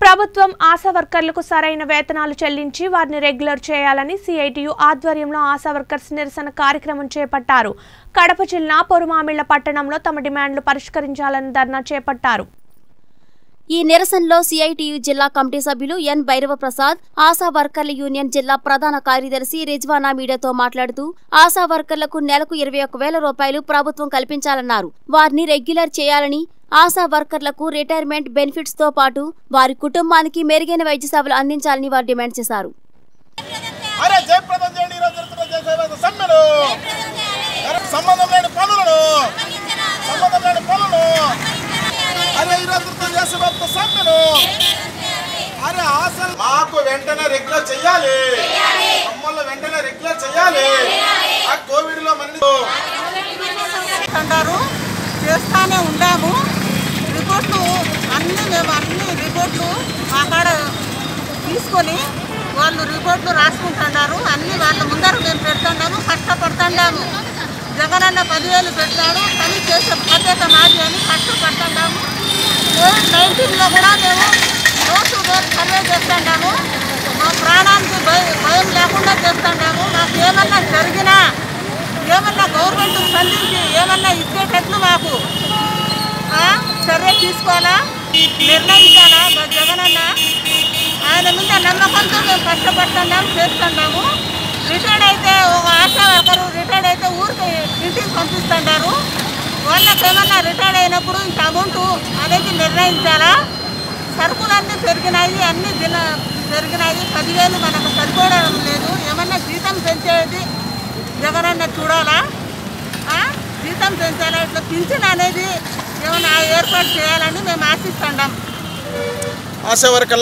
ప్రభుత్వం ఆశా వర్కర్లకు సరైన వేతనాలు చెల్లించి వారిని రెగ్యులర్ చేయాలని సిఐటియు ఆధ్వర్యంలో ఆశా వర్కర్స్ నిరసన కార్యక్రమం చేపట్టారు కడప జిల్లా పొరుమామిళ్ల పట్టణంలో తమ డిమాండ్లు పరిష్కరించాలని ధర్నా చేపట్టారు ఈ నిరసనలో సిఐటియు జిల్లా కమిటీ సభ్యులు ఎన్ భైరవ ప్రసాద్ ఆశా వర్కర్ల యూనియన్ జిల్లా ప్రధాన కార్యదర్శి రిజ్వానా మీడియాతో మాట్లాడుతూ ఆశా వర్కర్లకు నెలకు ఇరవై ఒక్క వేల రూపాయలు ప్రభుత్వం కల్పించాలన్నారు వారిని రెగ్యులర్ చేయాలని ఆశా వర్కర్లకు రిటైర్మెంట్ బెనిఫిట్స్ తో పాటు వారి కుటుంబానికి మెరుగైన వైద్య సేవలు అందించాలని వారు డిమాండ్ చేశారు అరే జయప్రదం చేయండి ఈరోజు జరుగుతున్న జయసేవ సమ్మెను అరే సంబంధం లేని పనులను సంబంధం లేని పనులను అరే ఈరోజు జరుగుతున్న జయసేవ సమ్మెను అరే ఆశలు మాకు వెంటనే రెగ్యులర్ చెయ్యాలి మమ్మల్ని వెంటనే రెగ్యులర్ చెయ్యాలి ఆ కోవిడ్ లో మంది అంటారు చేస్తానే ఉండాము రిపోర్ట్లు అన్నీ మేము అన్ని రిపోర్ట్లు మా కాడ తీసుకొని వాళ్ళు రిపోర్ట్లు రాసుకుంటున్నారు అన్ని వాళ్ళ ముందర మేము పెడుతున్నాము కష్టపడుతున్నాము జగనన్న పదివేలు పెట్టాడు పని చేసే బాధ్యత మాది అని కష్టపడుతున్నాము కోవిడ్ నైన్టీన్లో కూడా మేము రోజు రోజు సర్వే చేస్తున్నాము మా ప్రాణానికి భయ భయం లేకుండా చేస్తున్నాము మాకు ఏమన్నా జరిగినా ఏమన్నా గవర్నమెంట్ స్పందించి ఏమన్నా ఇచ్చేటట్లు మాకు ఆ, చర్య తీసుకోవాలా నిర్ణయించాలా మా జగనన్న ఆయన మీద నమ్మకంతో మేము కష్టపడుతున్నాం చేస్తున్నాము రిటైర్డ్ అయితే ఒక ఆశా వర్కరు రిటైర్డ్ అయితే ఊరికి ఇంటికి పంపిస్తున్నారు వాళ్ళకి ఏమన్నా రిటైర్డ్ అయినప్పుడు ఇంత అమౌంట్ అనేది నిర్ణయించాలా సరుకులన్నీ పెరిగినాయి అన్ని దిన పెరిగినాయి పదివేలు మనకు సరిపోవడం లేదు ఏమన్నా జీతం పెంచేది జగనన్న చూడాలా ఆ? జీతం పెంచాలా ఇట్లా పింఛన్ అనేది ఏమైనా ఏర్పాటు చేయాలని మేము ఆశిస్తున్నాం ఆశా వర్కర్ల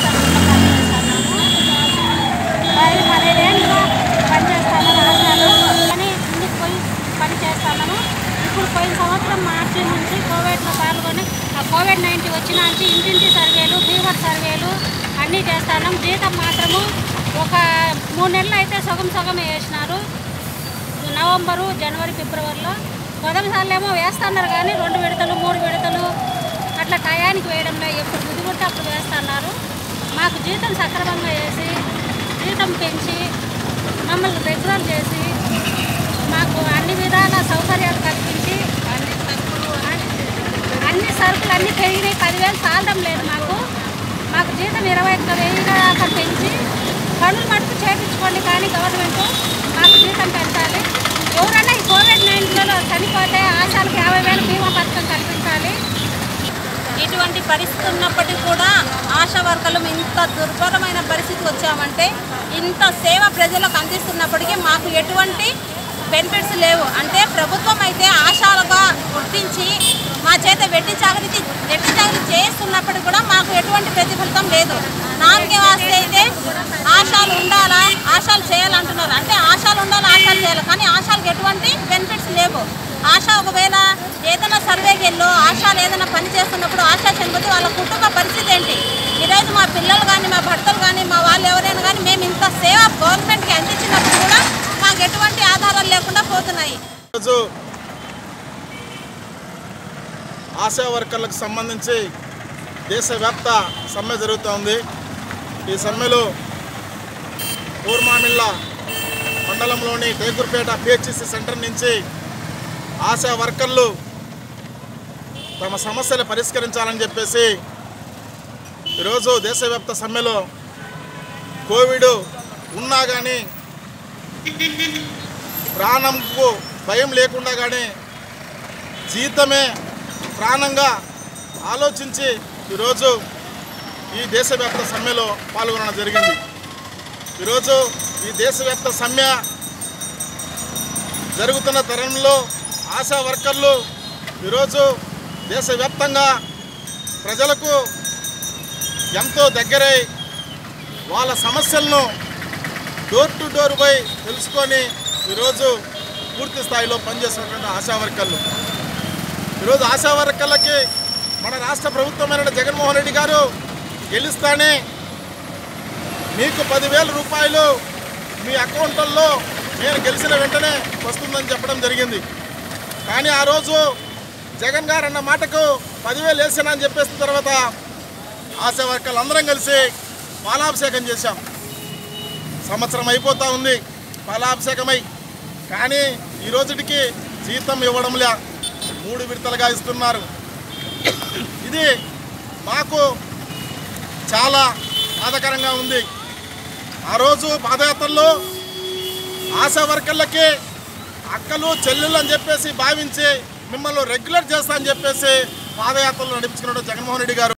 మరి పదిహేనుగా పని చేస్తాను రాశాను కానీ ఇంటికి పోయి పని చేస్తాను ఇప్పుడు పోయిన సంవత్సరం మార్చి నుంచి కోవిడ్లో పాల్గొని ఆ కోవిడ్ నైన్టీన్ వచ్చిన నుంచి ఇంటింటి సర్వేలు ఫీవర్ సర్వేలు అన్నీ చేస్తాను జీతం మాత్రము ఒక మూడు నెలలు అయితే సగం సగం వేసినారు నవంబరు జనవరి ఫిబ్రవరిలో మొదటి సార్లు ఏమో వేస్తున్నారు కానీ రెండు విడతలు మూడు విడతలు అట్లా టయానికి వేయడంలో ఎప్పుడు ముదిగుంటే అప్పుడు వేస్తున్నారు మాకు జీతం సక్రమంగా వేసి జీతం పెంచి మమ్మల్ని రెగ్యులర్ చేసి మాకు అన్ని విధాల సౌకర్యాలు కల్పించి అన్ని సరుకులు అన్నీ పెరిగినాయి పదివేలు చాలడం లేదు మాకు మాకు జీతం ఇరవై ఒక్క వెయ్యి దాకా పెంచి పనులు మటుకు చేయించుకోండి కానీ గవర్నమెంట్ మాకు జీతం పెంచాలి ఎవరన్నా ఈ కోవిడ్ నైన్టీన్లో చనిపోతే ఆశాలకు యాభై వేలు బీమా పథకం కల్పించాలి ఇటువంటి పరిస్థితి ఉన్నప్పటికీ కూడా ఆశా వర్కర్లు ఇంత దుర్భరమైన పరిస్థితి వచ్చామంటే ఇంత సేవ ప్రజలకు అందిస్తున్నప్పటికీ మాకు ఎటువంటి బెనిఫిట్స్ లేవు అంటే ప్రభుత్వం అయితే ఆశాలుగా గుర్తించి మా చేత వెట్టి చాకరీ వెట్టి చాకరీ చేస్తున్నప్పటికీ కూడా మాకు ఎటువంటి ప్రతిఫలితం లేదు నాలుగే వాస్తే అయితే ఆశాలు ఉండాలా ఆశాలు చేయాలంటున్నారు అంటే ఆశాలు ఉండాలి ఆశాలు చేయాలి కానీ ఆశాలకు ఎటువంటి బెనిఫిట్స్ లేవు ఆశ ఒకవేళ ఏదైనా సర్వేకి వెళ్ళో ఆశాలు ఏదైనా పని చేస్తున్నప్పుడు ఆశా చనిపోతే వాళ్ళ కుటుంబ పరిస్థితి ఏంటి ఈరోజు మా పిల్లలు కానీ మా భర్తలు కానీ మా వాళ్ళు ఎవరైనా కానీ మేము ఇంత సేవ గవర్నమెంట్కి అందించినప్పుడు కూడా మాకు ఎటువంటి ఆధారాలు లేకుండా పోతున్నాయి ఈరోజు ఆశా వర్కర్లకు సంబంధించి దేశవ్యాప్త సమ్మె జరుగుతోంది ఈ సమ్మెలో ఊర్మామిళ్ళ మండలంలోని టేకూర్పేట పిహెచ్సి సెంటర్ నుంచి ఆశా వర్కర్లు తమ సమస్యలు పరిష్కరించాలని చెప్పేసి ఈరోజు దేశవ్యాప్త సమ్మెలో కోవిడ్ ఉన్నా కానీ ప్రాణంకు భయం లేకుండా కానీ జీతమే ప్రాణంగా ఆలోచించి ఈరోజు ఈ దేశవ్యాప్త సమ్మెలో పాల్గొనడం జరిగింది ఈరోజు ఈ దేశవ్యాప్త సమ్మె జరుగుతున్న తరుణంలో ఆశా వర్కర్లు ఈరోజు దేశవ్యాప్తంగా ప్రజలకు ఎంతో దగ్గరై వాళ్ళ సమస్యలను డోర్ టు డోర్ పోయి తెలుసుకొని ఈరోజు పూర్తి స్థాయిలో పనిచేస్తున్నటువంటి ఆశా వర్కర్లు ఈరోజు ఆశా వర్కర్లకి మన రాష్ట్ర ప్రభుత్వమైన జగన్మోహన్ రెడ్డి గారు గెలుస్తానే మీకు పదివేల రూపాయలు మీ అకౌంట్లలో నేను గెలిచిన వెంటనే వస్తుందని చెప్పడం జరిగింది కానీ ఆ రోజు జగన్ గారు అన్న మాటకు పదివేలు వేసానని చెప్పేసిన తర్వాత ఆశా వర్కర్లు అందరం కలిసి పాలాభిషేకం చేశాం సంవత్సరం అయిపోతా ఉంది పాలాభిషేకమై కానీ ఈ రోజుటికి జీతం ఇవ్వడంలే మూడు విడతలుగా ఇస్తున్నారు ఇది మాకు చాలా బాధాకరంగా ఉంది ఆ రోజు పాదయాత్రలో ఆశా వర్కర్లకి అక్కలు చెల్లెళ్ళు అని చెప్పేసి భావించి మిమ్మల్ని రెగ్యులర్ చేస్తా అని చెప్పేసి పాదయాత్రలు నడిపించుకున్నాడు జగన్మోహన్ రెడ్డి గారు